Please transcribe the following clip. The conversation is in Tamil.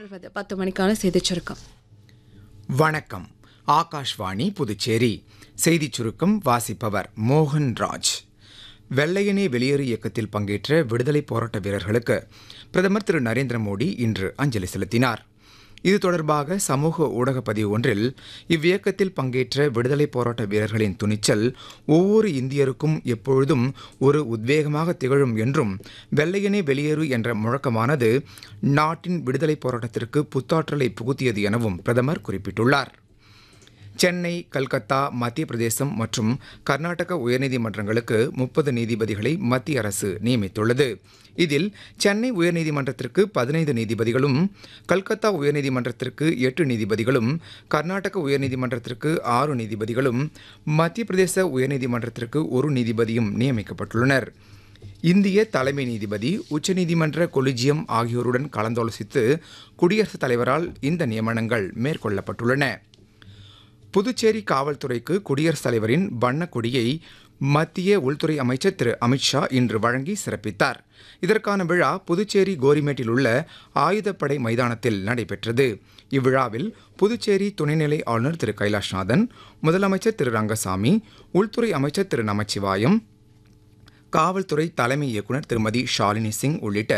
தொடர்வது பத்து மணிக்கான செய்திச் சுருக்கம் வணக்கம் ஆகாஷ்வாணி புதுச்சேரி செய்திச் சுருக்கம் வாசிப்பவர் மோகன் ராஜ் வெள்ளையனே வெளியேறு இயக்கத்தில் பங்கேற்ற விடுதலை போராட்ட வீரர்களுக்கு பிரதமர் திரு நரேந்திர மோடி இன்று அஞ்சலி செலுத்தினார் இது தொடர்பாக சமூக ஊடக பதிவு ஒன்றில் இவ்வியக்கத்தில் பங்கேற்ற விடுதலை போராட்ட வீரர்களின் துணிச்சல் ஒவ்வொரு இந்தியருக்கும் எப்பொழுதும் ஒரு உத்வேகமாக திகழும் என்றும் வெள்ளையனே வெளியேறு என்ற முழக்கமானது நாட்டின் விடுதலை போராட்டத்திற்கு புத்தாற்றலை புகுத்தியது எனவும் பிரதமர் குறிப்பிட்டுள்ளார் சென்னை கல்கத்தா மத்திய பிரதேசம் மற்றும் கர்நாடக உயர்நீதிமன்றங்களுக்கு முப்பது நீதிபதிகளை மத்திய அரசு நியமித்துள்ளது இதில் சென்னை உயர்நீதிமன்றத்திற்கு பதினைந்து நீதிபதிகளும் கல்கத்தா உயர்நீதிமன்றத்திற்கு எட்டு நீதிபதிகளும் கர்நாடக உயர்நீதிமன்றத்திற்கு ஆறு நீதிபதிகளும் மத்திய பிரதேச உயர்நீதிமன்றத்திற்கு ஒரு நீதிபதியும் நியமிக்கப்பட்டுள்ளனர் இந்திய தலைமை நீதிபதி உச்சநீதிமன்ற கொலிஜியம் ஆகியோருடன் கலந்தாலோசித்து குடியரசுத் தலைவரால் இந்த நியமனங்கள் மேற்கொள்ளப்பட்டுள்ளன புதுச்சேரி காவல்துறைக்கு குடியரசுத் தலைவரின் வண்ணக் கொடியை மத்திய உள்துறை அமைச்சர் திரு அமித்ஷா இன்று வழங்கி சிறப்பித்தார் இதற்கான விழா புதுச்சேரி கோரிமேட்டில் உள்ள ஆயுதப்படை மைதானத்தில் நடைபெற்றது இவ்விழாவில் புதுச்சேரி துணைநிலை ஆளுநர் திரு கைலாஷ்நாதன் முதலமைச்சர் திரு ரங்கசாமி உள்துறை அமைச்சர் திரு நமச்சிவாயம் காவல்துறை தலைமை இயக்குநர் திருமதி ஷாலினி சிங் உள்ளிட்ட